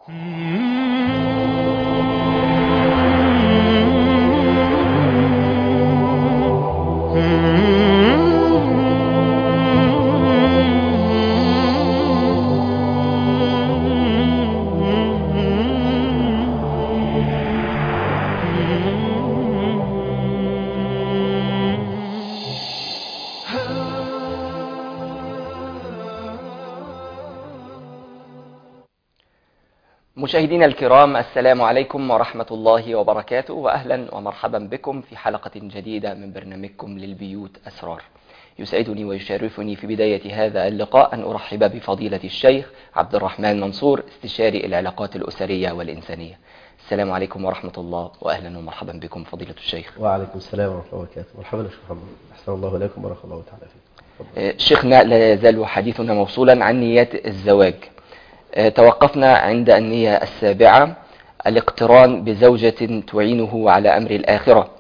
مشاهدينا الكرام السلام عليكم ورحمة الله وبركاته وأهلا ومرحبا بكم في حلقة جديدة من برنامجكم للبيوت أسرار يسعدني ويشرفني في بداية هذا اللقاء أن أرحب بفضيلة الشيخ عبد الرحمن منصور استشاري العلاقات الأسرية والإنسانية السلام عليكم ورحمة الله وأهلا ومرحبا بكم فضيلة الشيخ وعليكم السلام ورحمة الله وبركاته مرحبا يا شيخ محمد أحسن الله لكم ورحمة الله تعالى فيكم شيخنا لا يزال حديثنا موصولا عن نيات الزواج توقفنا عند النية السابعة الاقتران بزوجة تعينه على أمر الآخرة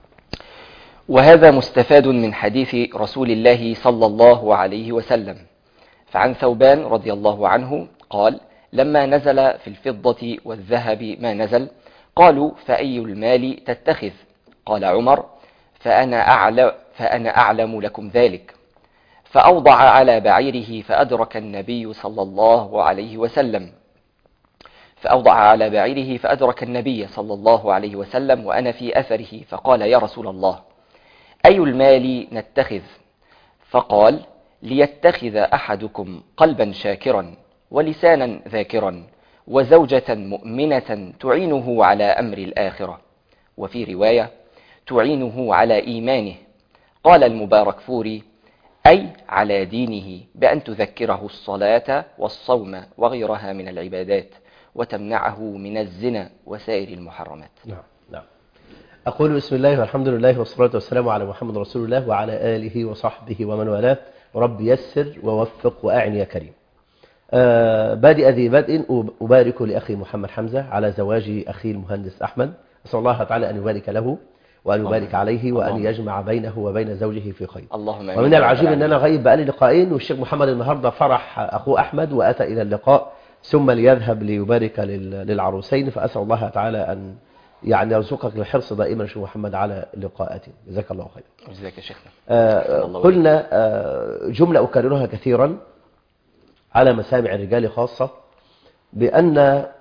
وهذا مستفاد من حديث رسول الله صلى الله عليه وسلم فعن ثوبان رضي الله عنه قال لما نزل في الفضة والذهب ما نزل قالوا فأي المال تتخذ قال عمر فأنا أعلم, فأنا أعلم لكم ذلك فأوضع على بعيره فأدرك النبي صلى الله عليه وسلم فأوضع على بعيره فأدرك النبي صلى الله عليه وسلم وأنا في أثره فقال يا رسول الله أي المال نتخذ فقال ليتخذ أحدكم قلبا شاكرا ولسانا ذاكرا وزوجة مؤمنة تعينه على أمر الآخرة وفي رواية تعينه على إيمانه قال المبارك فوري أي على دينه بأن تذكره الصلاة والصوم وغيرها من العبادات وتمنعه من الزنا وسائر المحرمات نعم نعم أقول بسم الله والحمد لله والصلاة والسلام على محمد رسول الله وعلى آله وصحبه ومن والاه رب يسر ووفق وأعن يا كريم آه بادئ ذي بدء أبارك لأخي محمد حمزة على زواج أخي المهندس أحمد أسأل الله تعالى أن يبارك له وأن يبارك عليه وأن اللهم. يجمع بينه وبين زوجه في خير اللهم آمين. ومن العجيب أن أنا غايب بقالي لقاءين والشيخ محمد النهاردة فرح أخوه أحمد وأتى إلى اللقاء ثم ليذهب ليبارك لل- للعروسين فأسأل الله تعالى أن يعني يرزقك الحرص دائما شيخ محمد على لقاءاتي جزاك الله خير جزاك يا شيخنا آه، الله قلنا آه، جملة أكررها كثيرا على مسامع الرجال خاصة بأن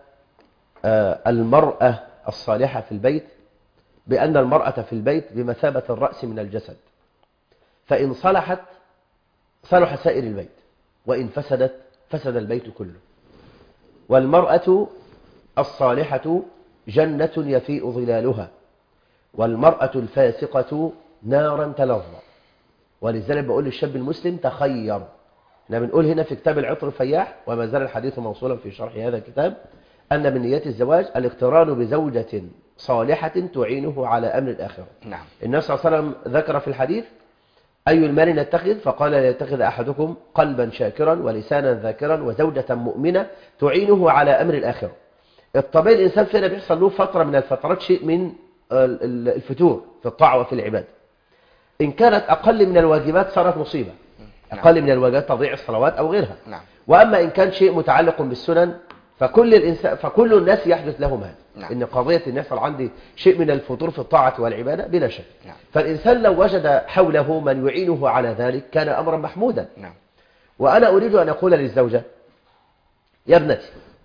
آه، المرأة الصالحة في البيت بأن المرأة في البيت بمثابة الرأس من الجسد فإن صلحت صلح سائر البيت وإن فسدت فسد البيت كله والمرأة الصالحة جنة يفيء ظلالها والمرأة الفاسقة نارا تلظى ولذلك بقول للشاب المسلم تخير احنا بنقول هنا في كتاب العطر الفياح وما زال الحديث موصولا في شرح هذا الكتاب أن من نيات الزواج الاقتران بزوجة صالحة تعينه على أمر الآخرة نعم النبي صلى الله عليه وسلم ذكر في الحديث أي المال نتخذ فقال ليتخذ أحدكم قلبا شاكرا ولسانا ذاكرا وزوجة مؤمنة تعينه على أمر الآخرة الطبيعي الإنسان فينا بيحصل له فترة من الفترات شيء من ال- ال- الفتور في الطاعة وفي العبادة إن كانت أقل من الواجبات صارت مصيبة نعم. أقل من الواجبات تضيع الصلوات أو غيرها نعم وأما إن كان شيء متعلق بالسنن فكل الإنسان فكل الناس يحدث لهم هذا نعم. إن قضية أن يحصل عندي شيء من الفتور في الطاعة والعبادة بلا شك نعم. فالإنسان لو وجد حوله من يعينه على ذلك كان أمرا محمودا نعم وأنا أريد أن أقول للزوجة يا ابنتي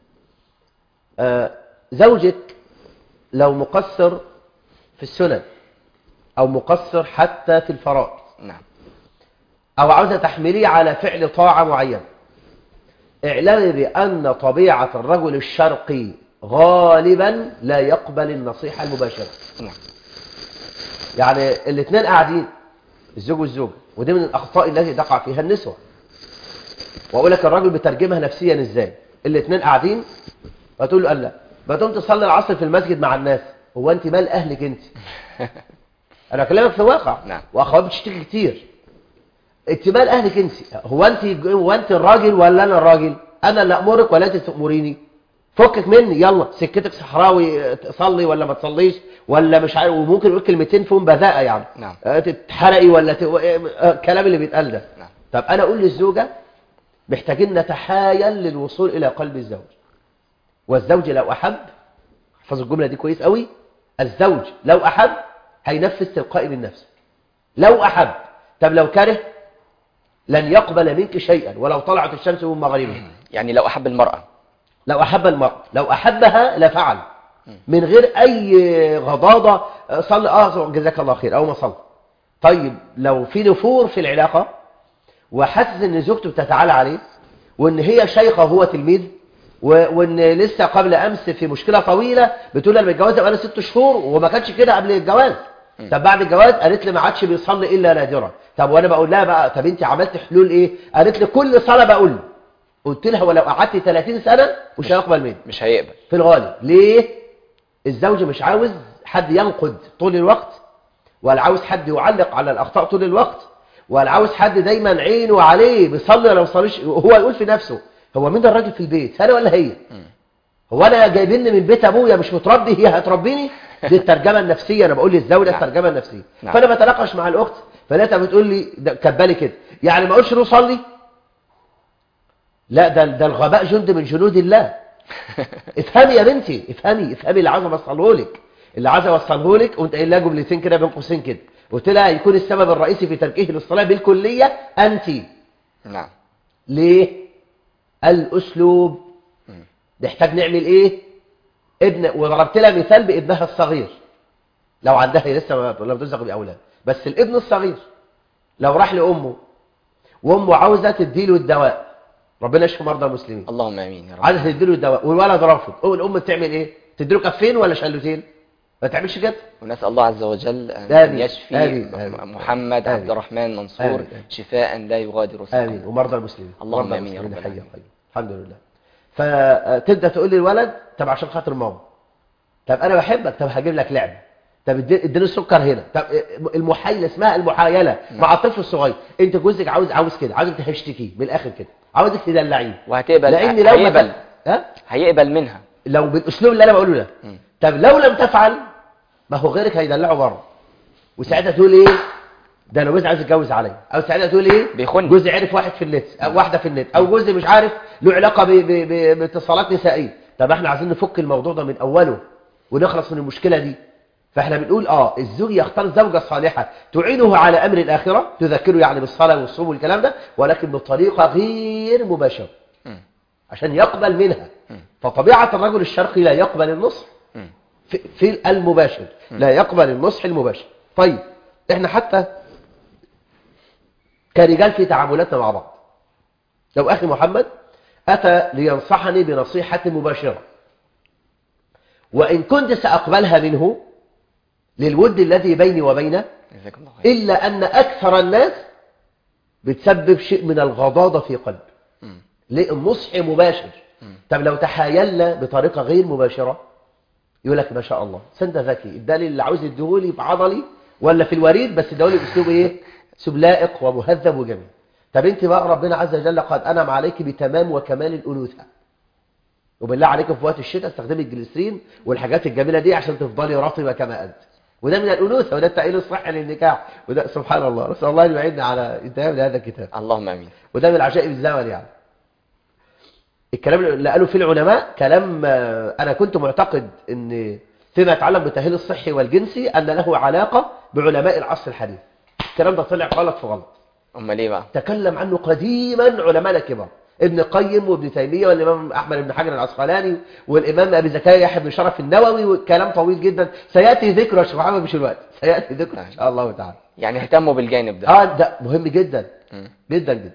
آه، زوجك لو مقصر في السنن أو مقصر حتى في الفرائض نعم أو عاوزة تحمليه على فعل طاعة معينة اعلمي بأن طبيعة الرجل الشرقي غالبا لا يقبل النصيحة المباشرة نعم يعني الاثنين قاعدين الزوج والزوجة ودي من الأخطاء التي تقع فيها النسوة وأقول لك الراجل بترجمها نفسيا إزاي الاثنين قاعدين فتقول له قال لا ما تقوم تصلي العصر في المسجد مع الناس هو أنت مال أهلك أنت أنا أكلمك في الواقع نعم. وأخوات بتشتكي كتير انت مال أهلك أنت هو أنت هو أنت الراجل ولا أنا الراجل أنا اللي أمرك ولا أنت تأمريني فكك مني يلا سكتك صحراوي تصلي ولا ما تصليش ولا مش عارف وممكن يقول كلمتين فيهم بذاءة يعني نعم. آه، تتحرقي ولا ت... آه، الكلام اللي بيتقال ده نعم. طب انا اقول للزوجه محتاجين نتحايل للوصول الى قلب الزوج والزوج لو أحب احفظ الجملة دي كويس قوي الزوج لو أحب هينفذ تلقائي من نفسه لو أحب طب لو كره لن يقبل منك شيئا ولو طلعت الشمس من مغربها يعني لو أحب المرأة لو أحب المرأة لو أحبها لفعل من غير أي غضاضة صلي آه جزاك الله خير أو ما صلى طيب لو في نفور في العلاقة وحاسس ان زوجته بتتعالى عليه وان هي شيخة وهو تلميذ و- وان لسه قبل امس في مشكلة طويلة بتقول انا متجوزة بقالي ست شهور وما كانش كده قبل الجواز طب بعد الجواز قالت لي ما عادش بيصلي الا نادرا طب وانا بقول لها بقى طب انت عملت حلول ايه قالت لي كل صلاة بقول له. قلت لها ولو قعدت 30 سنة مش هيقبل مني مش هيقبل في الغالب ليه الزوج مش عاوز حد ينقد طول الوقت ولا عاوز حد يعلق على الاخطاء طول الوقت ولا عاوز حد دايما عينه عليه بيصلي ولا ما بيصليش هو يقول في نفسه هو مين الراجل في البيت انا ولا هي هو انا جايبيني من بيت ابويا مش متربي هي هتربيني دي الترجمه النفسيه انا بقول للزوجه نعم. الترجمه النفسيه نعم. فانا بتناقش مع الاخت فلقيتها بتقول لي ده كبالي كده يعني ما اقولش روح صلي لا ده ده الغباء جند من جنود الله افهمي يا بنتي افهمي افهمي اللي عايز اوصله لك اللي عايز اوصله لك وانت قايل لها جملتين كده بين قوسين كده قلت لها يكون السبب الرئيسي في تركه للصلاه بالكليه انت نعم ليه الاسلوب نحتاج نعمل ايه ابن وضربت لها مثال بابنها الصغير لو عندها هي لسه ما لم ترزق باولاد بس الابن الصغير لو راح لامه وامه عاوزه تديله الدواء ربنا يشفي مرضى المسلمين اللهم امين يا رب عايزه تديله الدواء والولد رافض هو الام بتعمل ايه تديله كفين ولا شلوتين ما تعملش كده ونسال الله عز وجل ان آمين. يشفي آمين. آمين. محمد آمين. عبد الرحمن منصور آمين. آمين. شفاء لا يغادر سقما امين ومرضى المسلمين اللهم مرضى آمين يا المسلمين رب حي العالمين. قيوم. الحمد لله فتبدا تقول للولد طب عشان خاطر ماما طب انا بحبك طب هجيب لك لعبه طب ادي- اديني السكر هنا طب المحايله اسمها المحايله مع الطفل الصغير انت جوزك عاوز عاوز كده عاوزك تهشتكيه من الاخر كده عاوزك تدلعيه وهتقبل لان لو ما هيقبل كان- ها هيقبل منها لو بالاسلوب اللي انا بقوله ده مم. طب لو لم تفعل ما هو غيرك هيدلعه بره وساعتها تقول ايه ده انا جوزي عايز يتجوز عليا او ساعتها تقول ايه بيخوني. جوزي عرف واحد في النت او واحده في النت او جوزي مش عارف له علاقه ب- ب- ب- باتصالات نسائيه طب احنا عايزين نفك الموضوع ده من اوله ونخلص من المشكله دي فاحنا بنقول اه الزوج يختار زوجه صالحه تعينه على امر الاخره تذكره يعني بالصلاه والصوم والكلام ده ولكن بطريقه غير مباشره مم. عشان يقبل منها مم. فطبيعه الرجل الشرقي لا يقبل النصح مم. في, في المباشر لا يقبل النصح المباشر طيب احنا حتى كرجال في تعاملاتنا مع بعض لو اخي محمد اتى لينصحني بنصيحة مباشرة وان كنت ساقبلها منه للود الذي بيني وبينه جزاك الله خير الا ان اكثر الناس بتسبب شيء من الغضاضة في قلب مم. ليه النصح مباشر طب لو تحايلنا بطريقة غير مباشرة يقول لك ما شاء الله سنت ذكي ادالي اللي عاوز يديهولي في عضلي ولا في الوريد بس ادالي باسلوب ايه اسلوب لائق ومهذب وجميل طب انت بقى ربنا عز وجل قد انعم عليك بتمام وكمال الانوثه وبالله عليك في وقت الشتاء استخدمي الجليسرين والحاجات الجميله دي عشان تفضلي رطبه كما انت وده من الانوثه وده التأهيل الصحي للنكاح وده سبحان الله نسال الله ان يعيننا على انتهاء لهذا الكتاب اللهم امين وده من العجائب الزمن يعني الكلام اللي قالوا فيه العلماء كلام آه، أنا كنت معتقد أن فيما يتعلق بالتأهيل الصحي والجنسي أن له علاقة بعلماء العصر الحديث الكلام ده طلع غلط في غلط امال ايه بقى تكلم عنه قديما علماء الكبار ابن قيم وابن تيمية والإمام أحمد بن حجر العسقلاني والإمام أبي زكريا يحيى بن شرف النووي وكلام طويل جدا سيأتي ذكره يا شيخ محمد مش الوقت سيأتي ذكره إن شاء الله تعالى يعني اهتموا بالجانب ده اه ده مهم جدا مم. جدا جدا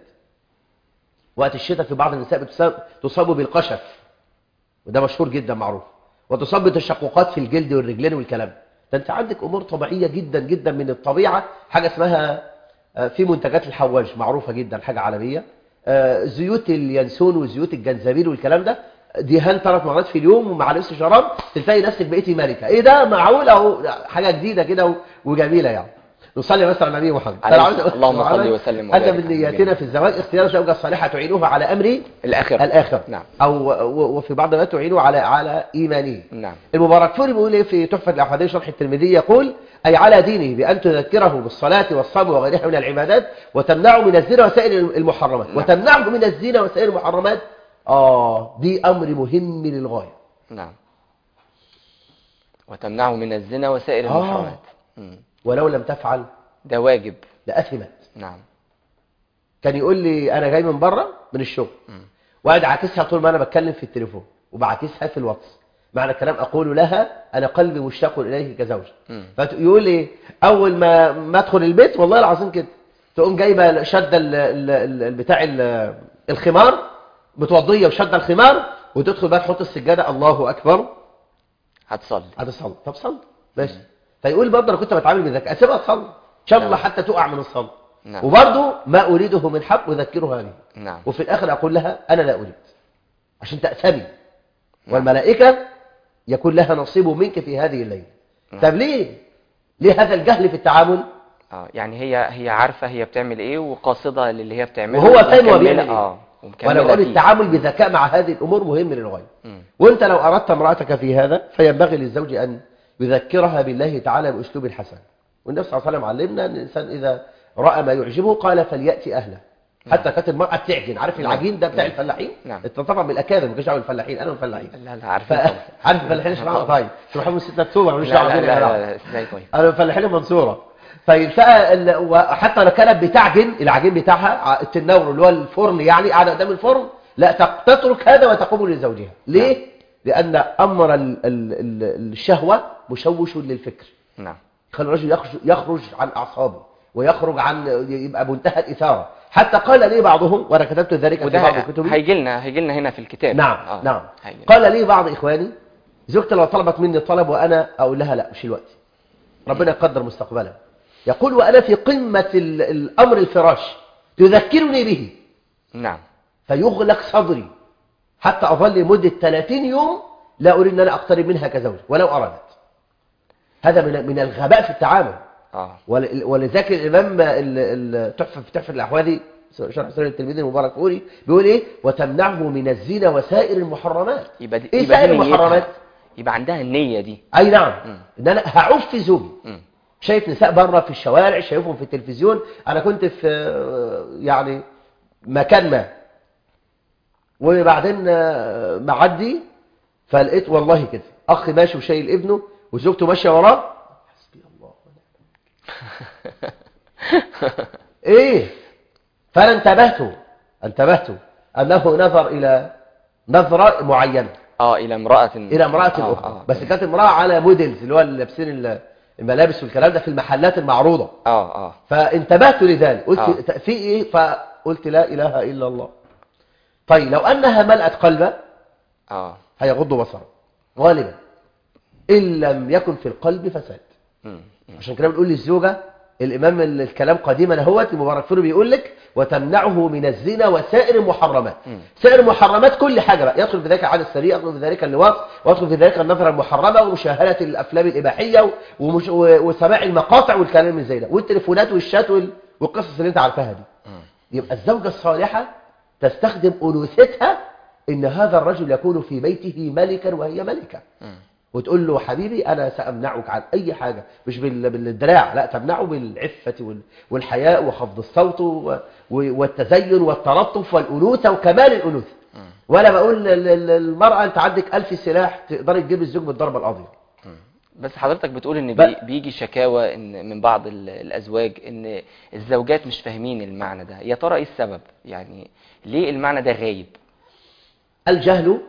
وقت الشتاء في بعض النساء بتصاب تصاب بالقشف وده مشهور جدا معروف وتصاب بتشققات في الجلد والرجلين والكلام ده ده انت عندك امور طبيعيه جدا جدا من الطبيعه حاجه اسمها آه، في منتجات الحواج معروفه جدا حاجه عالميه آه، زيوت اليانسون وزيوت الجنزبيل والكلام ده دهان ثلاث مرات في اليوم ومع لبس شراب تلاقي نفسك بقيتي ملكه ايه ده معقول اهو حاجه جديده كده و- وجميله يعني نصلي مثلا على النبي محمد عليه أنا عاوز أقول اللهم محمد، صل وسلم أن وبارك من على نياتنا نبينا. في الزواج اختيار زوجة صالحة تعينه على أمر الاخر الآخر نعم أو و- وفي بعض الوقت تعينه على على إيمانه نعم المبارك فوري بيقول إيه في تحفة الأحاديث شرح الترمذي يقول أي على دينه بأن تذكره بالصلاة والصوم وغيرها من العبادات وتمنعه من الزنا وسائر المحرمات نعم. وتمنعه من الزنا وسائر المحرمات آه دي أمر مهم للغاية نعم وتمنعه من الزنا وسائر آه. المحرمات مم. ولو لم تفعل ده واجب لأثمت نعم كان يقول لي أنا جاي من بره من الشغل مم. وقاعد عاكسها طول ما أنا بتكلم في التليفون وبعكسها في الواتس معنى الكلام أقول لها أنا قلبي مشتاق إليك كزوج مم. فيقول لي أول ما ما أدخل البيت والله العظيم كده تقوم جايبة شدة ال- ال- ال- ال- بتاع ال- الخمار متوضية وشدة الخمار وتدخل بقى تحط السجادة الله أكبر هتصلي هتصلي طب صلي ماشي فيقول برضه انا كنت بتعامل بذكاء اسيبها تصلي ان شاء الله نعم. حتى تقع من الصلاه نعم. وبرضه ما اريده من حق اذكرها به نعم وفي الاخر اقول لها انا لا اريد عشان تاثمي والملائكه يكون لها نصيب منك في هذه الليله نعم. طب ليه ليه هذا الجهل في التعامل اه يعني هي هي عارفة هي بتعمل ايه وقاصدة للي هي بتعمله وهو فاهم هو ومكملة- بيعمل ايه اه وانا ومكملة بقول فيه. التعامل بذكاء مع هذه الامور مهم للغايه مم. وانت لو اردت امراتك في هذا فينبغي للزوج ان يذكرها بالله تعالى باسلوب حسن والنبي صلى الله عليه وسلم علمنا ان الانسان اذا راى ما يعجبه قال فلياتي اهله حتى كانت المراه تعجن عارف العجين ده بتاع نعم. الفلاحين نعم. انت طبعا من الاكابر ما كانش دعوه بالفلاحين انا من الفلاحين لا لا ف... عارفين طبعا. عارف الفلاحين اشرحوا طيب شرحوا من 6 اكتوبر مش لا دعوه لا بينا لا, يا لا, جماعة. لا ازاي طيب انا من فلاحين المنصوره طيب فال- وحتى لو كانت بتعجن العجين بتاعها ع- التنور اللي هو الفرن يعني قاعده قدام الفرن لا تق- تترك هذا وتقوم لزوجها ليه لان امر ال ال ال الشهوه مشوش للفكر نعم خلي الرجل يخرج, يخرج عن اعصابه ويخرج عن يبقى منتهى الاثاره حتى قال لي بعضهم وانا كتبت ذلك في بعض وده كتبي هيجي لنا هيجي لنا هنا في الكتاب نعم آه. نعم هيجي لنا. قال لي بعض اخواني زوجتي لو طلبت مني طلب وانا اقول لها لا مش الوقت ربنا يقدر مستقبلها يقول وانا في قمه ال- الامر الفراش تذكرني به نعم فيغلق صدري حتى اظل لمده 30 يوم لا اريد ان انا اقترب منها كزوج ولو ارادت هذا من من الغباء في التعامل اه ول- ولذلك الامام ال- التحفه في تحفه الاحوالي شرح سنه التلميذ المبارك فوري بيقول ايه وتمنعه من الزنا وسائر المحرمات يبقى دي ايه يبقى سائر دي نيتها. المحرمات يبقى عندها النية دي اي نعم مم. ان انا هعف في زوجي مم. شايف نساء بره في الشوارع شايفهم في التلفزيون انا كنت في آه، يعني مكان ما وبعدين آه، معدي فلقيت والله كده اخ ماشي وشايل ابنه وزوجته ماشيه وراه حسبي الله ونعم ايه فانا انتبهت انتبهت انه نظر الى نظره معينه اه الى امرأة الى امراه آه، اخرى آه. بس كانت امراه على موديلز اللي هو اللي لابسين ال- الملابس والكلام ده في المحلات المعروضه اه اه فانتبهت لذلك قلت آه. ت- في ايه فقلت لا اله الا الله طيب لو انها ملأت قلبه اه هيغض بصره غالبا ان لم يكن في القلب فساد مم. مم. عشان كده بنقول للزوجه الامام ال- الكلام قديما اهوت المبارك فيه بيقول لك وتمنعه من الزنا وسائر المحرمات مم. سائر المحرمات كل حاجه بقى يدخل في ذلك العاده السريع يدخل في ذلك اللواط ويدخل في ذلك النظره المحرمه ومشاهده الافلام الاباحيه ومش و- وسماع المقاطع والكلام من زي ده والتليفونات والشات وال- والقصص اللي انت عارفاها دي مم. يبقى الزوجه الصالحه تستخدم انوثتها ان هذا الرجل يكون في بيته ملكا وهي ملكه مم. وتقول له حبيبي أنا سأمنعك عن أي حاجة مش بال- بالدراع لا تمنعه بالعفة وال- والحياء وخفض الصوت و- و- والتزين والتلطف والأنوثة وكمال الأنوثة مم. ولا بقول لل- لل- للمرأة أنت عندك ألف سلاح تقدري تجيب الزوج بالضربة القاضية مم. بس حضرتك بتقول ان ب- بي بيجي شكاوى ان من بعض ال- الازواج ان الزوجات مش فاهمين المعنى ده يا ترى ايه السبب يعني ليه المعنى ده غايب الجهل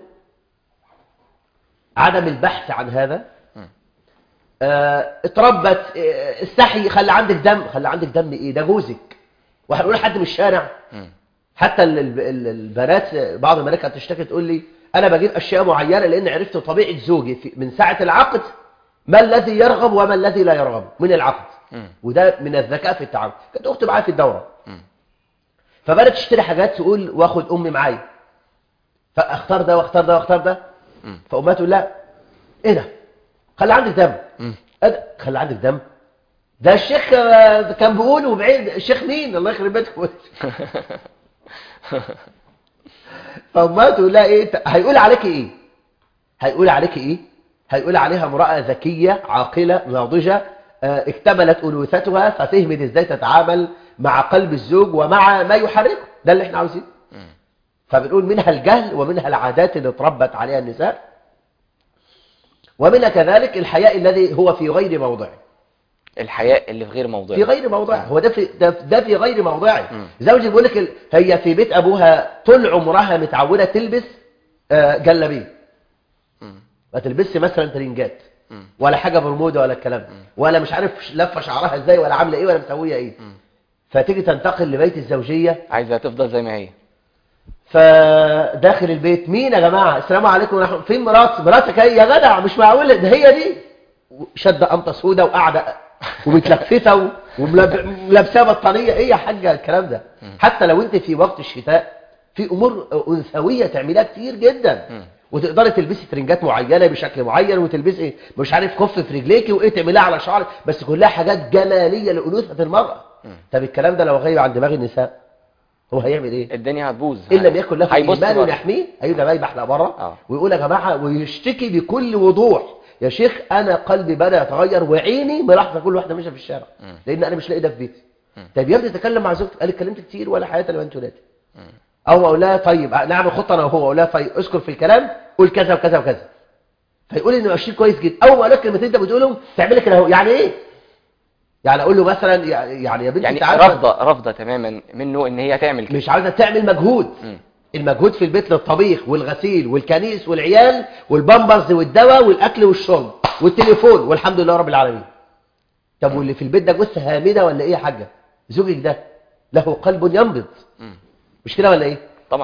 عدم البحث عن هذا مم. آه، اتربت آه، استحي خلي عندك دم خلي عندك دم ايه ده جوزك وهنقول حد من الشارع مم. حتى ال- ال- ال- البنات بعض البنات كانت تشتكي تقول لي انا بجيب اشياء معينه لان عرفت طبيعه زوجي في من ساعه العقد ما الذي يرغب وما الذي لا يرغب من العقد مم. وده من الذكاء في التعامل كانت اختي معايا في الدوره مم. فبدات تشتري حاجات تقول واخد امي معايا فاختار ده واختار ده واختار ده مم. فامها تقول لا ايه ده خلي عندك دم مم. إيه ده؟ خلي عندك دم ده الشيخ آه، كان بيقول وبعيد الشيخ مين الله يخرب بيتكم فامها تقول لها ايه ت- هيقول عليك ايه هيقول عليك ايه هيقول عليها امراه ذكيه عاقله ناضجه آه، اكتملت انوثتها ففهمت ازاي تتعامل مع قلب الزوج ومع ما يحركه ده اللي احنا عاوزينه مم. فبنقول منها الجهل ومنها العادات اللي اتربت عليها النساء ومنها كذلك الحياء الذي هو في غير موضعه الحياء اللي في غير موضوعه في غير موضعه هو ده في ده, ده في غير موضعه مم. زوجي بيقول لك ال- هي في بيت ابوها طول عمرها متعوده تلبس آه، جلابيه مم. ما تلبسش مثلا ترنجات مم. ولا حاجه برموده ولا الكلام ده ولا مش عارف لفه شعرها ازاي ولا عامله ايه ولا مسويه ايه مم. فتيجي تنتقل لبيت الزوجيه عايزها تفضل زي ما هي فداخل البيت مين يا جماعه السلام عليكم ورحمه فين مراتي مراتك هي يا جدع مش معقول ده هي دي شده قمطه سودة وقاعده ومتلفته و- وملب- ولابسه بطانيه ايه يا حاجه الكلام ده حتى لو انت في وقت الشتاء في امور انثويه تعملها كتير جدا مم. وتقدري تلبسي ترنجات معينه بشكل معين وتلبسي مش عارف كف في رجليكي وايه تعمليها على شعرك بس كلها حاجات جماليه لانوثه المراه مم. طب الكلام ده لو غايب عن دماغ النساء هو هيعمل ايه الدنيا هتبوظ ان لم يكن له هيبص ايمان بره. يحميه هيبقى بقى يبحلق بره آه. ويقول يا جماعه ويشتكي بكل وضوح يا شيخ انا قلبي بدا يتغير وعيني ملاحظه كل واحده ماشيه في الشارع مم. لان انا مش لاقي ده في بيتي مم. طب يا ابني تكلم مع زوجتك قال اتكلمت كتير ولا حياه لمن تنادي مم. او اقول لها طيب نعمل خطه انا وهو اقول لها طيب اذكر في الكلام قول كذا وكذا وكذا فيقول ان ماشيين كويس جدا اول ما اقول لك كلمتين انت بتقولهم تعمل كده اهو يعني ايه يعني اقول له مثلا يعني يعني يا بنتي يعني انت عارفة رافضه رافضه تماما منه ان هي تعمل كده مش عاوزه تعمل مجهود مم. المجهود في البيت للطبيخ والغسيل والكنيس والعيال والبامبرز والدواء والاكل والشرب والتليفون والحمد لله رب العالمين طب واللي في البيت ده جثه هامده ولا ايه يا حاجه زوجك ده له قلب ينبض مم. مش كده ولا ايه طبعا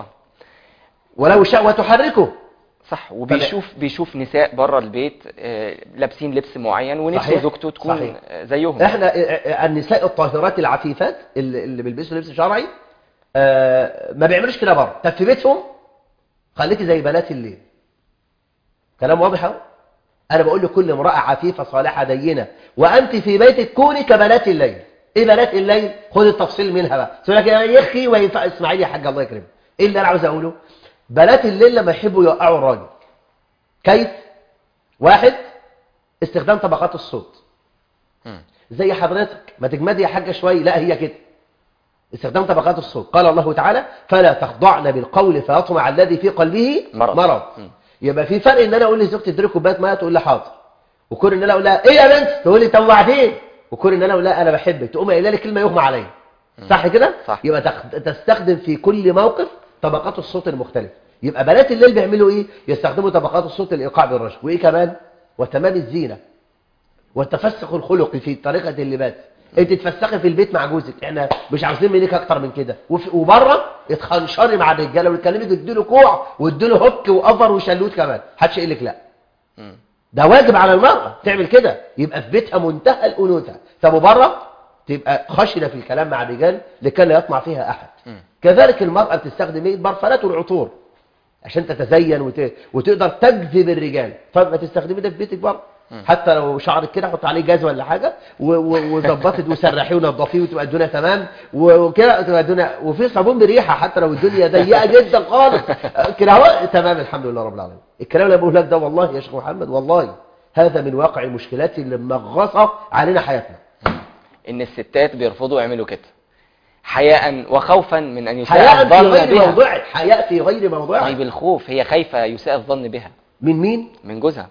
ولو شاء وتحركه صح وبيشوف بيشوف نساء بره البيت آه، لابسين لبس معين ونفسه صحيح. زوجته تكون صحيح. آه، زيهم احنا النساء الطاهرات العفيفات اللي اللي بيلبسوا لبس شرعي آه، ما بيعملوش كده بره طب في بيتهم خليكي زي بنات الليل كلام واضح اهو انا بقول لكل امراه عفيفه صالحه دينه وانت في بيتك كوني كبنات الليل ايه بنات الليل خد التفصيل منها بقى تقول لك يا اخي وينفع اسماعيل يا حاج الله يكرمك ايه اللي انا عاوز اقوله بنات الليل لما يحبوا يوقعوا الراجل كيف واحد استخدام طبقات الصوت مم. زي حضرتك ما تجمدي يا حاجه شويه لا هي كده استخدام طبقات الصوت قال الله تعالى فلا تخضعن بالقول فيطمع الذي في قلبه مرض. مرض م. يبقى في فرق ان انا اقول لزوجتي ادري كوبايه ميه تقول لي حاضر وكون ان انا اقول لها ايه يا بنت تقول لي توعتين وكون ان انا اقول لها انا بحبك تقوم قايله لي كلمه يغمى عليا صح كده صح. يبقى تخ- تستخدم في كل موقف طبقات الصوت المختلفه يبقى بنات الليل بيعملوا ايه يستخدموا طبقات الصوت الايقاع بالرجل وايه كمان وتمام الزينه والتفسخ الخلقي في طريقة اللباس انت تفسخي في البيت مع جوزك احنا مش عاوزين منك اكتر من كده وفي- وبره اتخنشري مع الرجاله وتكلمك اديله كوع واديله هوك وقفر وشلوت كمان محدش يقول لك لا مم. ده واجب على المرأة تعمل كده يبقى في بيتها منتهى الأنوثة طب وبره تبقى خشنة في الكلام مع الرجال لكي لا يطمع فيها أحد مم. كذلك المرأة بتستخدم ايه البرفانات والعطور عشان تتزين وت... وتقدر تجذب الرجال طب ما تستخدمي ده في بيتك بره حتى لو شعرك كده حط عليه جاز ولا حاجه و- و- وظبطت وسرحيه ونضفيه وتبقى الدنيا تمام و- وكده تبقى الدنيا وفي صابون بريحه حتى لو الدنيا ضيقه جدا خالص كده اهو تمام الحمد لله رب العالمين الكلام اللي بقوله لك ده والله يا شيخ محمد والله هذا من واقع المشكلات اللي منغصه علينا حياتنا ان الستات بيرفضوا يعملوا كده حياء وخوفا من ان يساء حياء في الظن غير بها موضوعه حياء في غير موضوعه طيب الخوف هي خايفه يساء الظن بها من مين من جوزها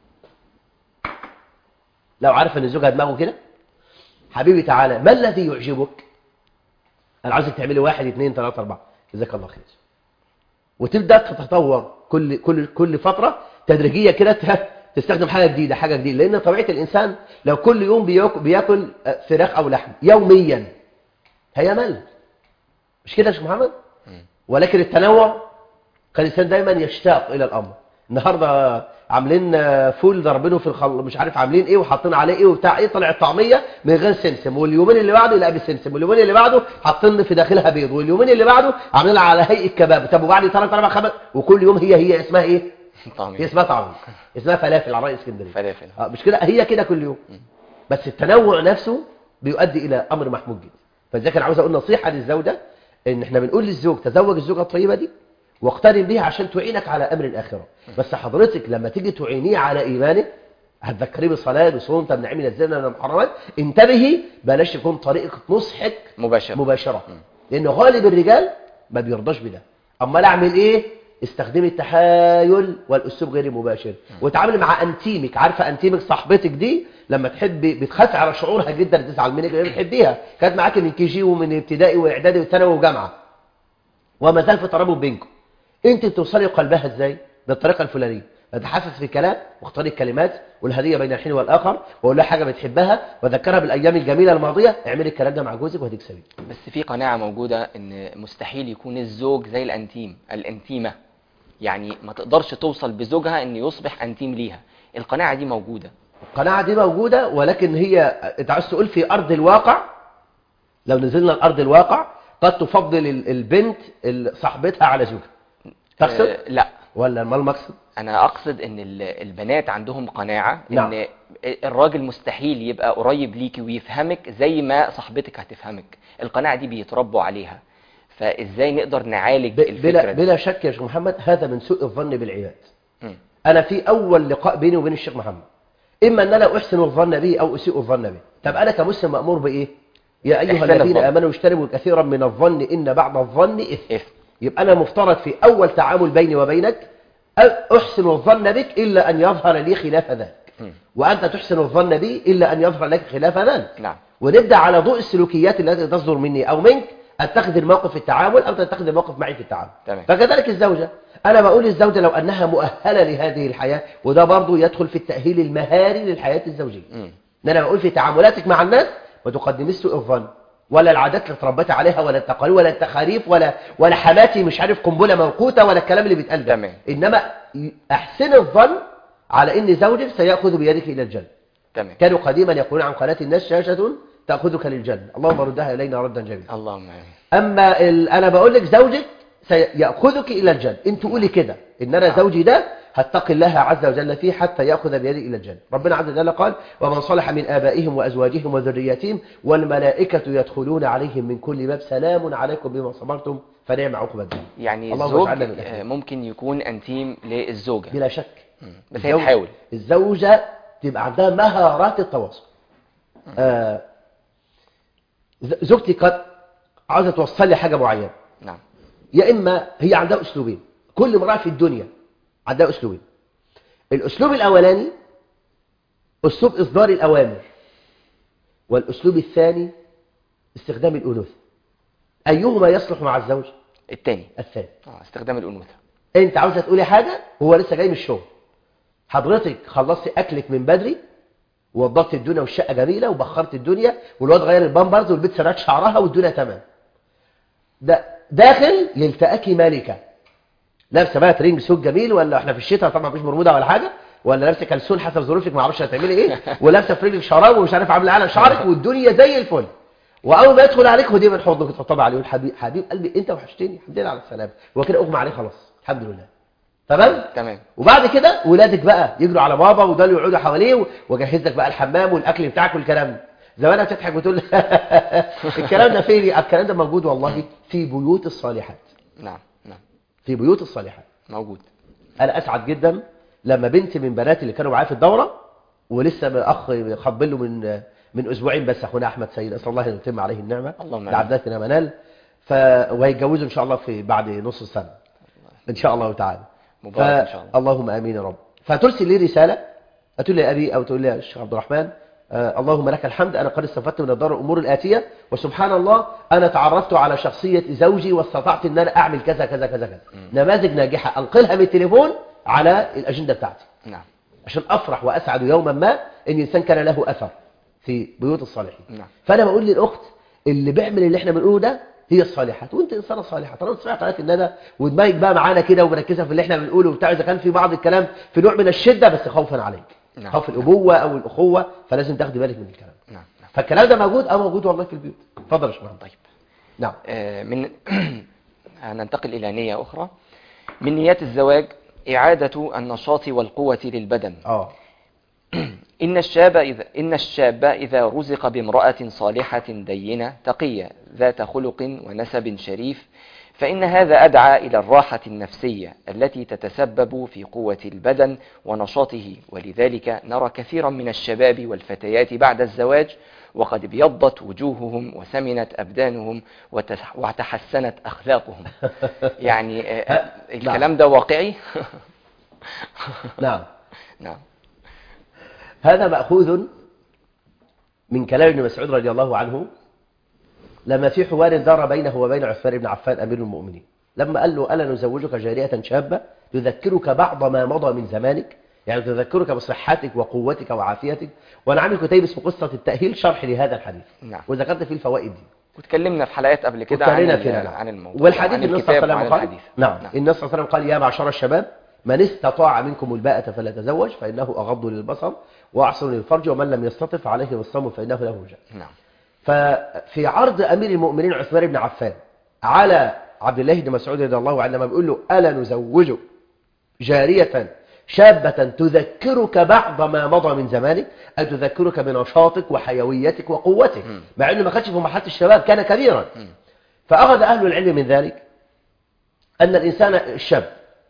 لو عارف ان زوجها دماغه كده حبيبي تعالى ما الذي يعجبك انا عاوزك تعملي واحد اثنين ثلاثة أربعة جزاك الله خير وتبدأ تتطور كل كل كل فترة تدريجية كده ت- تستخدم حاجة جديدة حاجة جديدة لأن طبيعة الإنسان لو كل يوم بياك- بياكل آه، فراخ أو لحم يوميا هيمل مش كده يا شيخ محمد ولكن التنوع كان الإنسان دايما يشتاق إلى الأمر النهاردة عاملين آه، فول ضربينه في الخل مش عارف عاملين ايه وحاطين عليه ايه وبتاع ايه طلع الطعميه من غير سمسم واليومين اللي بعده لا بسمسم واليومين اللي بعده حاطين في داخلها بيض واليومين اللي بعده عاملين على هيئه كباب طب وبعد ثلاث اربع خمس وكل يوم هي هي اسمها ايه هي طعمي اسمها طعميه اسمها فلافل على رأي اسكندريه فلافل آه، مش كده هي كده كل يوم بس التنوع نفسه بيؤدي الى امر محمود جدا فلذلك انا عاوز اقول نصيحه للزوجه ان احنا بنقول للزوج تزوج الزوجه الطيبه دي واقترن بيها عشان تعينك على امر الاخره بس حضرتك لما تيجي تعينيه على ايمانه هتذكريه بالصلاه بصوم تمنعيه من الزنا من المحرمات انتبهي بلاش تكون طريقه نصحك مباشر مباشرة لأن غالب الرجال ما بيرضاش بده أمال أعمل إيه استخدمي التحايل والاسلوب غير المباشر وتعاملي مع انتيمك عارفه انتيمك صاحبتك دي لما تحبي بتخافي على شعورها جدا تزعل منك لان بتحبيها كانت معاكي من كي جي ومن ابتدائي واعدادي وثانوي وجامعه وما زال في ترابط بينكم انت بتوصلي لقلبها ازاي بالطريقه الفلانيه نتحسس في الكلام واختاري الكلمات والهديه بين الحين والاخر واقول لها حاجه بتحبها واذكرها بالايام الجميله الماضيه اعملي الكلام ده مع جوزك وهتكسبي بس في قناعة موجودة ان مستحيل يكون الزوج زي الانتيم الانتيمة يعني ما تقدرش توصل بزوجها ان يصبح انتيم ليها القناعة دي موجودة القناعه دي موجوده ولكن هي انت عايز تقول في ارض الواقع لو نزلنا الارض الواقع قد تفضل ال- البنت ال- صاحبتها على زوجها تقصد آه لا ولا ما المقصد انا اقصد ان ال- البنات عندهم قناعة نعم. ان الراجل مستحيل يبقى قريب ليكي ويفهمك زي ما صاحبتك هتفهمك القناعة دي بيتربوا عليها فازاي نقدر نعالج ب- الفكرة بلا, دي بلا شك يا شيخ محمد هذا من سوء الظن بالعباد مم. انا في اول لقاء بيني وبين الشيخ محمد اما ان انا احسن الظن به او اسيء الظن به طب انا كمسلم مامور بايه يا ايها إحسان الذين الظن. امنوا اجتنبوا كثيرا من الظن ان بعض الظن اثم إثم. يبقى انا مفترض في اول تعامل بيني وبينك أ- احسن الظن بك الا ان يظهر لي خلاف ذلك مم. وانت تحسن الظن بي الا ان يظهر لك خلاف ذلك نعم ونبدا على ضوء السلوكيات التي تصدر مني او منك اتخذ الموقف في التعامل او تتخذ الموقف معي في التعامل تمام. فكذلك الزوجه انا بقول للزوجه لو انها مؤهله لهذه الحياه وده برضو يدخل في التاهيل المهاري للحياه الزوجيه مم. ان انا بقول في تعاملاتك مع الناس ما تقدميش سوء الظن ولا العادات اللي اتربيت عليها ولا التقاليد ولا التخاريف ولا ولا حماتي مش عارف قنبله موقوته ولا الكلام اللي بيتقال ده تمام. انما احسن الظن على ان زوجك سياخذ بيدك الى الجنه تمام كانوا قديما يقولون عن قناه الناس شاشه تاخذك للجنه اللهم ردها الينا ردا جميلا اللهم امين اما ال... انا بقول لك زوجك سيأخذك إلى الجنة انت قولي كده إن أنا زوجي ده هتقي الله عز وجل فيه حتى يأخذ بيدي إلى الجنة ربنا عز وجل قال ومن صلح من آبائهم وأزواجهم وذرياتهم والملائكة يدخلون عليهم من كل باب سلام عليكم بما صبرتم فنعم عقب الدار يعني اللهم الزوج اجعلنا من آه، أهله. ممكن يكون انتيم للزوجة بلا شك مم. بس هي الزوج- تحاول الزوجة تبقى عندها مهارات التواصل آه ز- زوجتي قد عاوزة توصل لي حاجة معينة نعم يا إما هي عندها أسلوبين كل امرأة في الدنيا عندها أسلوبين الأسلوب الأولاني أسلوب إصدار الأوامر والأسلوب الثاني استخدام الأنوثة أيهما يصلح مع الزوج التاني الثاني آه، استخدام الأنوثة أنت عاوزة تقولي حاجة هو لسه جاي من الشغل حضرتك خلصت أكلك من بدري ووضبت الدنيا والشقة جميلة وبخرت الدنيا والواد غير البامبرز والبيت سرقت شعرها والدنيا تمام ده داخل يلتقاكي مالكة لابسه بقى ترينج سوت جميل ولا احنا في الشتاء طبعا مفيش برمودا ولا حاجه ولا لابسه كلسون حسب ظروفك ما اعرفش هتعملي ايه ولابسه في رجلك شراب ومش عارف عامله على شعرك والدنيا زي الفل واول ما يدخل عليك هديه من حضنك تطبطب عليه يقول حبيب حبيب قلبي انت وحشتني الحمد لله على السلامه هو كده اغمى عليه خلاص الحمد لله تمام تمام وبعد كده ولادك بقى يجروا على بابا وده يقعدوا حواليه وجهز لك بقى الحمام والاكل بتاعك والكلام ده زمانها بتضحك وتقول الكلام ده فين الكلام ده موجود والله في بيوت الصالحات نعم نعم في بيوت الصالحات موجود انا اسعد جدا لما بنت من بناتي اللي كانوا معايا في الدوره ولسه من اخ خبل له من من اسبوعين بس اخونا احمد سيد اسال الله ان يتم عليه النعمه اللهم آمين. لعبداتنا منال ف وهيتجوزوا ان شاء الله في بعد نص السنه ان شاء الله تعالى مبارك إن شاء الله. اللهم امين يا رب فترسل لي رساله تقول لي يا ابي او تقول لي يا الشيخ عبد الرحمن آه اللهم لك الحمد انا قد استفدت من الدار الامور الاتيه وسبحان الله انا تعرفت على شخصيه زوجي واستطعت ان انا اعمل كذا كذا كذا كذا نماذج ناجحه انقلها من التليفون على الاجنده بتاعتي نعم عشان افرح واسعد يوما ما ان الانسان كان له اثر في بيوت الصالحين نعم. فانا بقول للاخت اللي بيعمل اللي احنا بنقوله ده هي الصالحات وانت انسانه صالحه طالما تسمع قناه الندى ودماغك بقى معانا كده ومركزه في اللي احنا بنقوله وبتاع اذا كان في بعض الكلام في نوع من الشده بس خوفا عليك نعم. خوف الابوه او الاخوه فلازم تاخدي بالك من الكلام نعم نعم فالكلام ده موجود اه موجود والله في البيوت اتفضل يا شباب طيب نعم آه، من هننتقل إلى نية أخرى من نيات الزواج إعادة النشاط والقوة للبدن اه إن الشاب إذا إن الشاب إذا رزق بامرأة صالحة دينة تقية ذات خلق ونسب شريف فإن هذا أدعى إلى الراحة النفسية التي تتسبب في قوة البدن ونشاطه ولذلك نرى كثيرا من الشباب والفتيات بعد الزواج وقد ابيضت وجوههم وسمنت أبدانهم وتح- وتحسنت أخلاقهم يعني آه، آه، الكلام ده واقعي نعم نعم هذا مأخوذ من كلام ابن مسعود رضي الله عنه لما في حوار دار بينه وبين عثمان بن عفان أمير المؤمنين لما قال له ألا نزوجك جارية شابة تذكرك بعض ما مضى من زمانك يعني تذكرك بصحتك وقوتك وعافيتك وأنا عامل كتيب اسمه قصة التأهيل شرح لهذا الحديث نعم وذكرت فيه الفوائد دي واتكلمنا في حلقات قبل كده عن, واتكلمنا ال- فيها نعم. عن الموضوع والحديث عن النبي صلى الله الكتاب عليه وعن وسلم قال الحديث نعم النبي صلى الله عليه وسلم قال يا معشر الشباب من استطاع منكم الباءة فلا تزوج فإنه أغض للبصر وأحسن للفرج ومن لم يستطف عليه بالصوم فإنه له وجاء نعم ففي عرض أمير المؤمنين عثمان بن عفان على عبد الله بن مسعود رضي الله عنه لما بيقول له ألا نزوجه جارية شابة تذكرك بعض ما مضى من زمانك أي تذكرك بنشاطك وحيويتك وقوتك مم. مع أنه ما كانش في مرحلة الشباب كان كبيرا مم. فأخذ أهل العلم من ذلك أن الإنسان الشاب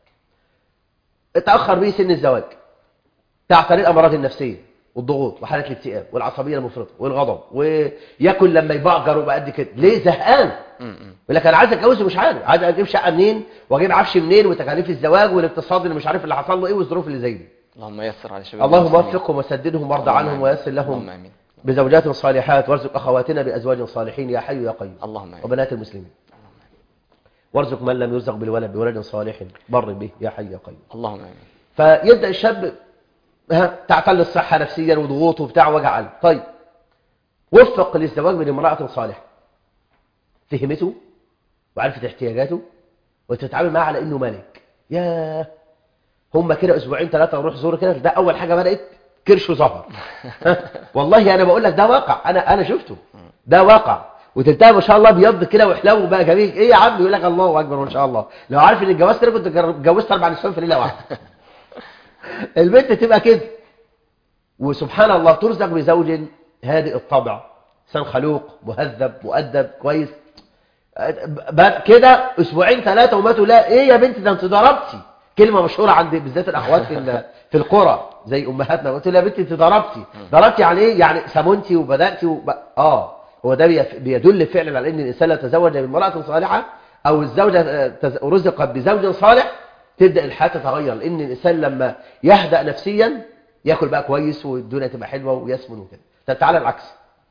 تأخر به سن الزواج تعتري الأمراض النفسية والضغوط وحالة الاكتئاب والعصبية المفرطة والغضب وياكل لما يبعجر وبقى قد كده ليه زهقان م- م. يقول لك انا عايز اتجوز ومش عارف عايز اجيب شقه منين واجيب عفش منين وتكاليف الزواج والاقتصاد اللي مش عارف اللي حصل له ايه والظروف اللي زي دي اللهم يسر على شباب اللهم المسلمين. وفقهم وسددهم وارض اللهم عنهم آمين. ويسر اللهم لهم امين بزوجات صالحات وارزق اخواتنا بازواج صالحين يا حي يا قيوم اللهم امين وبنات المسلمين وارزق من لم يرزق بالولد بولد صالح بر به يا حي يا قيوم اللهم امين فيبدا الشاب ها تعتل الصحه نفسيا وضغوط وبتاع وجع قلب طيب وفق للزواج من امراه صالحه فهمته وعرفت احتياجاته وتتعامل معاه على انه ملك ياه هم كده اسبوعين ثلاثه وروح زور كده ده اول حاجه بدات كرشه ظهر والله انا بقول لك ده واقع انا انا شفته ده واقع وتلتها ما شاء الله بيض كده وحلو بقى جميل ايه يا عم يقول لك الله اكبر ما شاء الله لو عارف ان الجواز كده كنت اتجوزت اربع نسوان في ليله واحده البنت تبقى كده وسبحان الله ترزق بزوج هادئ الطبع انسان خلوق مهذب مؤدب كويس ب- كده اسبوعين ثلاثه وماتوا لا ايه يا بنتي ده انت ضربتي كلمه مشهوره عند بالذات الاخوات في ال- في القرى زي امهاتنا قلت لها يا بنتي انت ضربتي ضربتي يعني ايه يعني سمنتي وبداتي وب... اه هو ده بيف- بيدل فعلا على ان الانسان لا تزوج بامراه صالحه او الزوجه آه، تز- رزقت بزوج صالح تبدا الحياه تتغير لان الانسان لما يهدأ نفسيا ياكل بقى كويس والدنيا تبقى حلوه ويسمن وكده طب تعالى العكس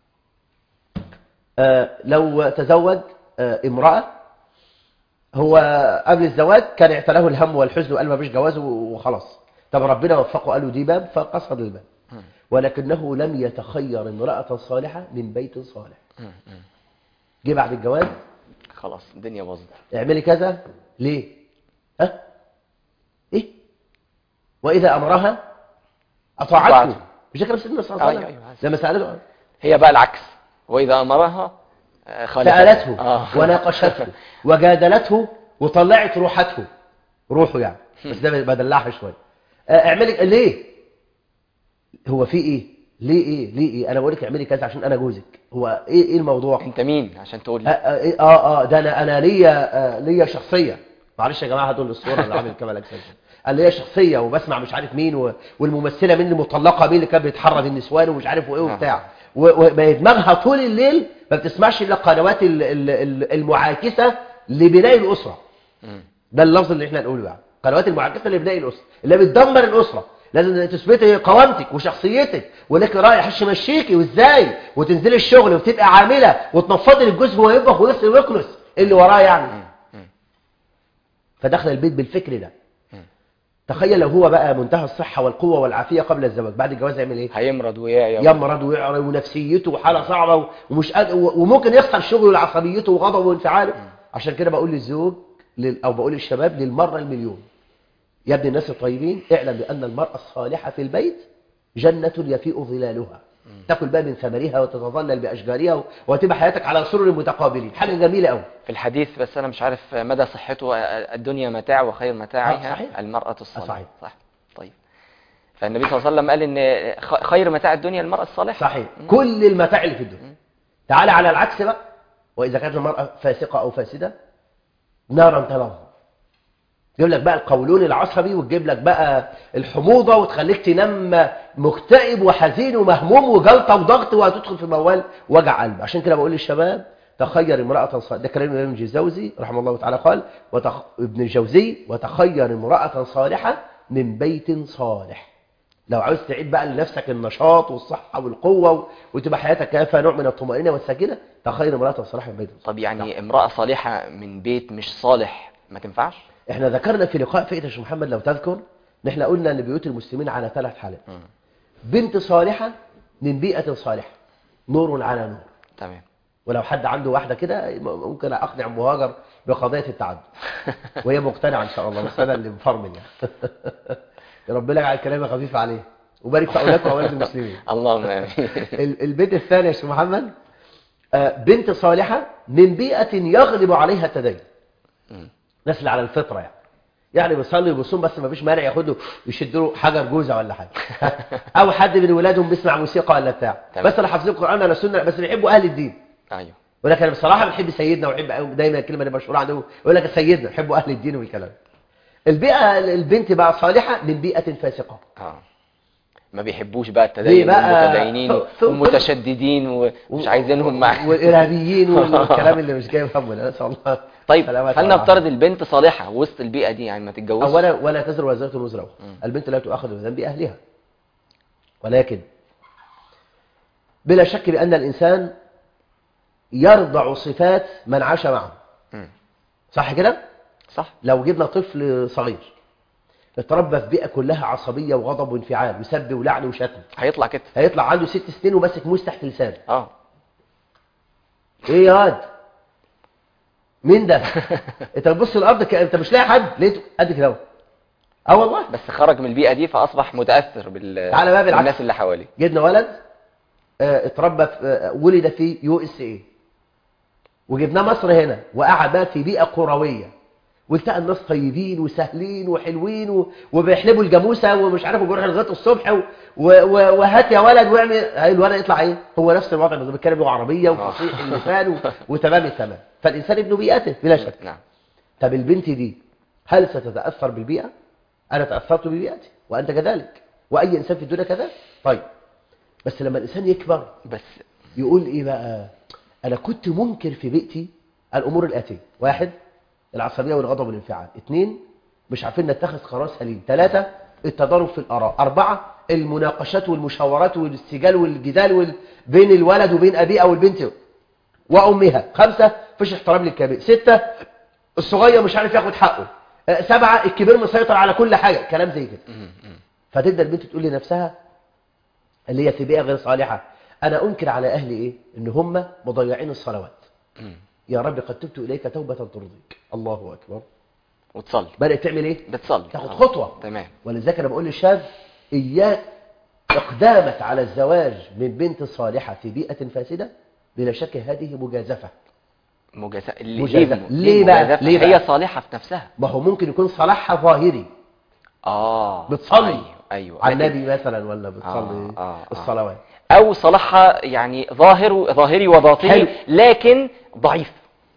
آه، لو تزوج آه، امرأة هو قبل الزواج كان اعتلاه الهم والحزن وقال ما فيش جواز وخلاص طب ربنا وفقه قال له دي باب فقصد الباب ولكنه لم يتخير امرأة صالحة من بيت صالح م- م. جه بعد الجواز خلاص الدنيا باظت اعملي كذا ليه ها ايه واذا امرها اطاعته أطاعته. مش ده كلام سيدنا صلى الله عليه أيوة، وسلم أيوة. لما سالته هي بقى العكس واذا امرها آه، خالفتها. سألته آه. وناقشته وجادلته وطلعت روحته روحه يعني بس ده بدلعها شويه آه، اعملي ليه هو في ايه ليه ايه ليه ايه انا بقول لك اعملي كذا عشان انا جوزك هو ايه ايه الموضوع انت مين عشان تقول اه لي اه, إيه آه, آه ده انا انا ليا آه ليا شخصيه معلش يا جماعه هدول الصوره اللي عامل كمال اجسام قال ليا شخصيه وبسمع مش عارف مين و... والممثله مين المطلقه مين اللي كانت بتحرض النسوان ومش عارف وايه وبتاع و- وما دماغها طول الليل ما بتسمعش الا القنوات ال- ال- ال- المعاكسه لبناء الاسره مم. ده اللفظ اللي احنا نقوله يعني قنوات المعاكسه لبناء الاسره اللي بتدمر الاسره لازم تثبتي قوامتك وشخصيتك ولك راي حش مشيكي وازاي وتنزلي الشغل وتبقى عامله وتنفضي للجوز وهو يطبخ ويغسل ويكنس إيه اللي وراه يعني مم. مم. فدخل البيت بالفكر ده مم. تخيل لو هو بقى منتهى الصحه والقوه والعافيه قبل الزواج بعد الجواز يعمل ايه هيمرض ويعيا يمرض ويعرى ونفسيته وحاله صعبه ومش قادر وممكن يخسر شغله وعصبيته وغضبه وانفعاله عشان كده بقول للزوج لل... او بقول للشباب للمره المليون يا ابن الناس الطيبين اعلم بان المراه الصالحه في البيت جنه يفيء ظلالها تاكل بقى من ثمرها وتتظلل باشجارها وتبقى حياتك على سرر متقابلين حاجه جميله قوي في الحديث بس انا مش عارف مدى صحته آه، الدنيا متاع وخير آه، متاعها صحيح. المرأة الصالحة صحيح. صح طيب فالنبي صلى الله عليه وسلم قال ان خ- خير متاع الدنيا المرأة الصالحة صحيح كل المتاع اللي في الدنيا تعالى على العكس بقى واذا كانت المراه فاسقه او فاسده نارا تلظى تجيب لك بقى القولون العصبي وتجيب لك بقى الحموضة وتخليك تنام مكتئب وحزين ومهموم وجلطة وضغط وهتدخل في موال وجع قلب عشان كده بقول للشباب تخير امرأة صالحة ده كلام الإمام الجوزي رحمه الله تعالى قال وتخ... ابن الجوزي وتخير امرأة صالحة من بيت صالح لو عاوز تعيد بقى لنفسك النشاط والصحة والقوة و... وتبقى حياتك فيها نوع من الطمأنينة والسكينة تخير امرأة صالحة من بيت صالح طب يعني امرأة صالحة من بيت مش صالح ما تنفعش احنا ذكرنا في لقاء فئة يا شيخ محمد لو تذكر ان احنا قلنا ان بيوت المسلمين على ثلاث حالات مم. بنت صالحة من بيئة صالحة نور على نور تمام ولو حد عنده واحدة كده ممكن أقنع مهاجر بقضية التعدد وهي مقتنعة إن شاء الله بس أنا اللي مفرمل يعني يا ربنا يجعل كلامي خفيف عليه وبارك في أولادكم وأولاد المسلمين اللهم امين ال- البنت الثانية يا شيخ محمد آه، بنت صالحة من بيئة يغلب عليها التدين مم. ناس اللي على الفطرة يعني يعني بيصلي وبيصوم بس ما فيش مانع ياخد له يشد له حجر جوزه ولا حاجه او حد من ولادهم بيسمع موسيقى ولا بتاع تمام. بس انا حافظين القران ولا سنه بس بيحبوا اهل الدين ايوه ولكن انا بصراحه بنحب سيدنا وحب دايما الكلمه اللي مشهوره عندهم يقول لك سيدنا يحبوا اهل الدين والكلام البيئه البنت بقى صالحه من بيئه فاسقه اه ما بيحبوش بقى ليه التدين بقى؟ والمتدينين ف- ف- ومتشددين ومش عايزينهم معاهم والارهابيين والكلام اللي مش جاي همه لا نسال الله طيب سلامات هل والعافية. نفترض البنت صالحة وسط البيئة دي يعني ما تتجوزش اولا ولا تزر وزاره وزر أخرى. مم. البنت لا تؤاخذ بذنب اهلها ولكن بلا شك بان الانسان يرضع صفات من عاش معه مم. صح كده صح لو جبنا طفل صغير اتربى في بيئه كلها عصبيه وغضب وانفعال وسب ولعن وشتم هيطلع كده هيطلع عنده ست سنين وماسك موس تحت لسانه اه ايه يا واد مين ده انت بتبص الارض ك... انت مش لاقي حد لقيته قد كده اهو اه والله بس خرج من البيئة دي فأصبح متأثر بال... تعالى بقى بالعكس. بالناس اللي حواليه جبنا ولد آه، اتربى في آه، ولد في يو اس اي وجبناه مصر هنا وقعد بقى في بيئه قرويه والتقى الناس طيبين وسهلين وحلوين و... وبيحلبوا الجاموسه ومش عارف بيروح لغايه الصبح و... و... و... وهات يا ولد واعمل هاي الولد يطلع ايه هو نفس الوضع بالظبط بيتكلم لغه عربيه وفصيح اللسان و... وتمام التمام فالانسان ابن بيئته بلا شك نعم طب البنت دي هل ستتأثر بالبيئة؟ أنا تأثرت ببيئتي وأنت كذلك وأي إنسان في الدنيا كذلك طيب بس لما الإنسان يكبر بس يقول إيه بقى أنا كنت منكر في بيئتي الأمور الآتية واحد العصبية والغضب والانفعال اثنين مش عارفين نتخذ قرار سليم ثلاثة التضارب في الآراء أربعة المناقشات والمشاورات والسجال والجدال وال... بين الولد وبين أبيه أو البنت وأمها خمسة فيش احترام للكبير ستة الصغير مش عارف ياخد حقه آه، سبعة الكبير مسيطر على كل حاجة كلام زي كده مم. مم. فتبدأ البنت تقول لنفسها اللي هي في بيئة غير صالحة أنا أنكر على أهلي إيه إن هم مضيعين الصلوات مم. يا رب قد تبت إليك توبة ترضيك الله أكبر وتصلي بدأت تعمل إيه بتصلي تاخد آه. خطوة تمام ولذلك أنا بقول للشاب إياك إقدامك على الزواج من بنت صالحة في بيئة فاسدة بلا شك هذه مجازفة مجازفة اللي مجازفة. ليه, ليه بقى؟ مجازفة؟ ليه هي بقى؟ صالحة في نفسها ما هو ممكن يكون صلاحها ظاهري اه بتصلي ايوه ايوه على لكن- النبي مثلا ولا بتصلي آه، آه، آه. الصلوات او صلاحها يعني ظاهر ظاهري وباطني حلو. لكن ضعيف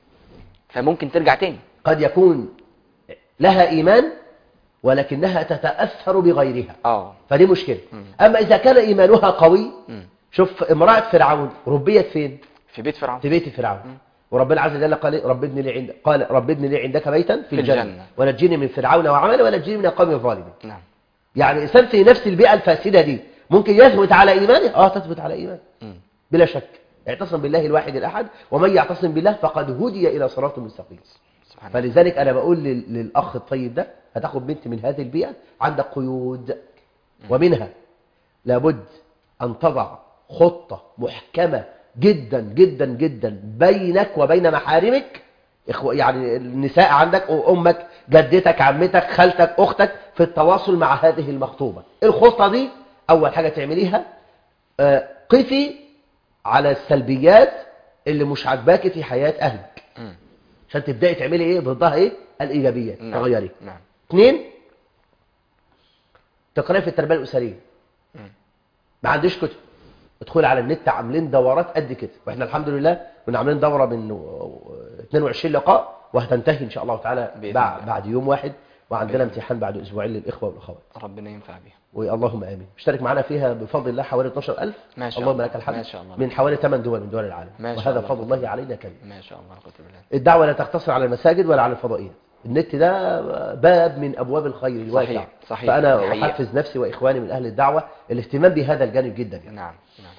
فممكن ترجع تاني قد يكون لها إيمان ولكنها تتأثر بغيرها اه فدي مشكلة مم. أما إذا كان إيمانها قوي مم. شوف امرأة فرعون ربيت فين في بيت فرعون في بيت فرعون وربنا عز وجل قال إيه؟ رب ابن لي عندك قال رب ابن لي عندك بيتا في الجنة, الجنة. ونجيني من فرعون وعمله ونجيني من القوم الظالمين نعم يعني الإنسان في نفس البيئة الفاسدة دي ممكن يثبت على إيمانه اه تثبت على إيمانه مم. بلا شك اعتصم بالله الواحد الأحد ومن يعتصم بالله فقد هدي إلى صراط مستقيم سبحان الله فلذلك أنا بقول لل- للأخ الطيب ده هتاخد بنت من هذه البيئة عندك قيود ومنها لابد أن تضع خطة محكمة جدا جدا جدا بينك وبين محارمك إخوة- يعني النساء عندك أمك جدتك عمتك خالتك أختك في التواصل مع هذه المخطوبة الخطة دي أول حاجة تعمليها آه، قفي على السلبيات اللي مش عاجباكي في حياة أهلك مم. عشان تبداي تعملي ايه ضدها ايه الايجابيات نعم. تغيري نعم اثنين تقراي في التربيه الاسريه مم. ما عنديش كتب ادخل على النت عاملين دورات قد كده واحنا الحمد لله كنا عاملين دوره من 22 لقاء وهتنتهي ان شاء الله تعالى بإذن بعد, الله. بعد يوم واحد وعندنا بإذن امتحان بعد اسبوعين للاخوه والاخوات ربنا ينفع بها واللهم امين اشترك معنا فيها بفضل الله حوالي 12000 ما شاء اللهم الله. لك الحمد ما شاء الله. من حوالي 8 دول من دول العالم ما شاء وهذا الله. فضل الله علينا كبير ما شاء الله لا قوة إلا بالله الدعوه لا تقتصر على المساجد ولا على الفضائيات النت ده باب من ابواب الخير الواسع صحيح، صحيح. فانا دي حقيقة. احفز نفسي واخواني من اهل الدعوه الاهتمام بهذا الجانب جدا يعني. نعم نعم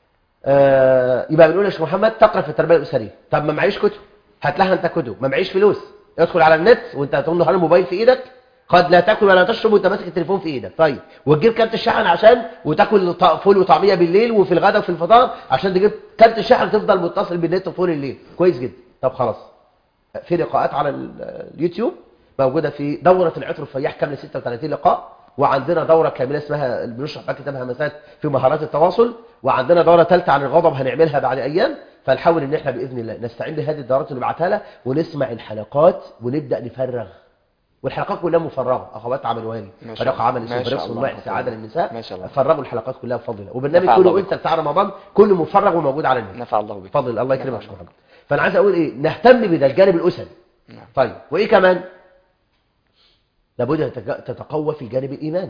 آه يبقى بنقول يا شيخ محمد تقرا في التربيه الاسريه طب ما معيش كتب هات لها انت كتب ما معيش فلوس ادخل على النت وانت هتقول له الموبايل في ايدك قد لا تاكل ولا تشرب وانت ماسك التليفون في ايدك طيب وتجيب كارت الشحن عشان وتاكل ط- فول وطعميه بالليل وفي الغداء وفي الفطار عشان تجيب كارت الشحن تفضل متصل بالنت طول الليل كويس جدا طب خلاص في لقاءات على ال- اليوتيوب موجوده في دوره العطر الفياح كامله 36 لقاء وعندنا دوره كامله اسمها بنشرح فيها كتاب همسات في مهارات التواصل وعندنا دوره ثالثه عن الغضب هنعملها بعد ايام فنحاول ان احنا باذن الله نستعين بهذه الدورات اللي نبعتها لها ونسمع الحلقات ونبدا نفرغ والحلقات كلها مفرغه اخوات عملوها لي ما شاء فريق الله. عمل ما اسمه شاء بريكس الله. ونوع السعاده للنساء ما شاء الله. فرغوا الحلقات كلها بفضل الله وبرنامج نفع كله الله انت بتاع رمضان كله مفرغ وموجود على النت نفع الله بك فضل الله يكرمك نفع يا شيخ محمد فانا عايز اقول ايه نهتم بده الجانب الاسري نعم. طيب وايه كمان لابد أن تتج- تتقوى في الجانب الايماني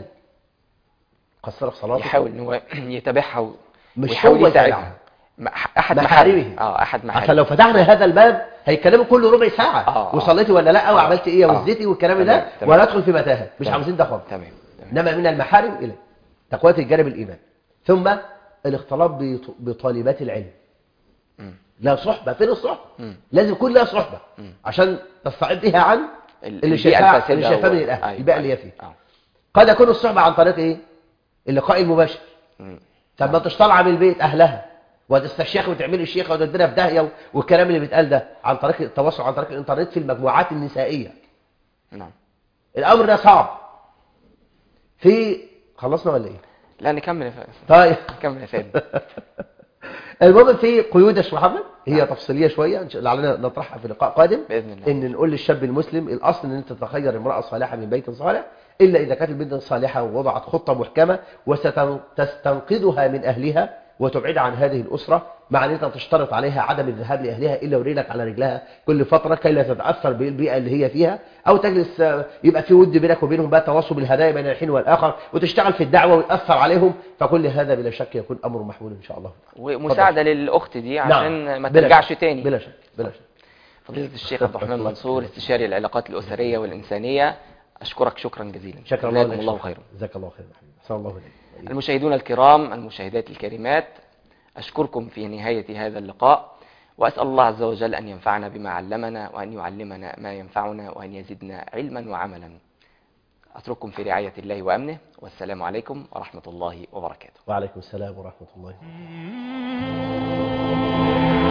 قصر في صلاتك يحاول ان هو يتابعها و- مش ويحاول هو يساعدها يتابعها. مع- احد محارمه. محارمه اه احد عشان محارمه لو فتحنا هذا الباب هيتكلموا كل ربع ساعه آه، آه. وصليتي ولا لا آه. وعملت ايه آه. وزيتي والكلام تمام، ده تمام. ولا ادخل في متاهه مش تمام. عاوزين ده خالص تمام تمام انما من المحارم الى تقويه الجانب الايمان ثم الاختلاط بط- بطالبات العلم مم. لا صحبه فين الصحبه مم. لازم يكون لها صحبه مم. عشان تستعد بها عن ال- اللي البيئة شايفاه الفاسدة اللي شايفاه و- من الاهل أيوة، البيئه اللي هي أيوة. فيها آه. قد يكون الصحبه عن طريق ايه اللقاء المباشر مم. طب ما انتش طالعه من البيت اهلها وتستشيخ وتعملي الشيخه وتدينا في داهيه والكلام اللي بيتقال ده عن طريق التواصل عن طريق الانترنت في المجموعات النسائيه نعم الامر ده صعب في خلصنا ولا ايه لا نكمل يا فارس طيب نكمل يا سيدي المهم في قيود يا شيخ محمد هي تفصيليه شويه ان شاء الله لعلنا نطرحها في لقاء قادم بإذن الله. ان نقول للشاب المسلم الاصل ان انت تتخير امراه صالحه من بيت صالح الا اذا كانت البنت صالحه ووضعت خطه محكمه وستستنقذها من اهلها وتبعد عن هذه الاسره مع ان انت تشترط عليها عدم الذهاب لاهلها الا ورجلك على رجلها كل فتره كي لا تتاثر بالبيئه اللي هي فيها او تجلس آه، يبقى في ود بينك وبينهم بقى تواصل بالهدايا بين الحين والاخر وتشتغل في الدعوه وتاثر عليهم فكل هذا بلا شك يكون امر محمول ان شاء الله ومساعدة للأخت دي عشان ما بلا ترجعش شك. تاني بلا شك بلا شك فضيلة الشيخ عبد الرحمن منصور استشاري العلاقات الأسرية والإنسانية أشكرك شكرا جزيلا شكرا الله جزاكم لك الله شكراً. خيرا جزاك الله خيرا يا حبيبي احسن الله اليك المشاهدون الكرام المشاهدات الكريمات أشكركم في نهاية هذا اللقاء وأسأل الله عز وجل أن ينفعنا بما علمنا وأن يعلمنا ما ينفعنا وأن يزدنا علما وعملا أترككم في رعاية الله وأمنه والسلام عليكم ورحمة الله وبركاته وعليكم السلام ورحمه الله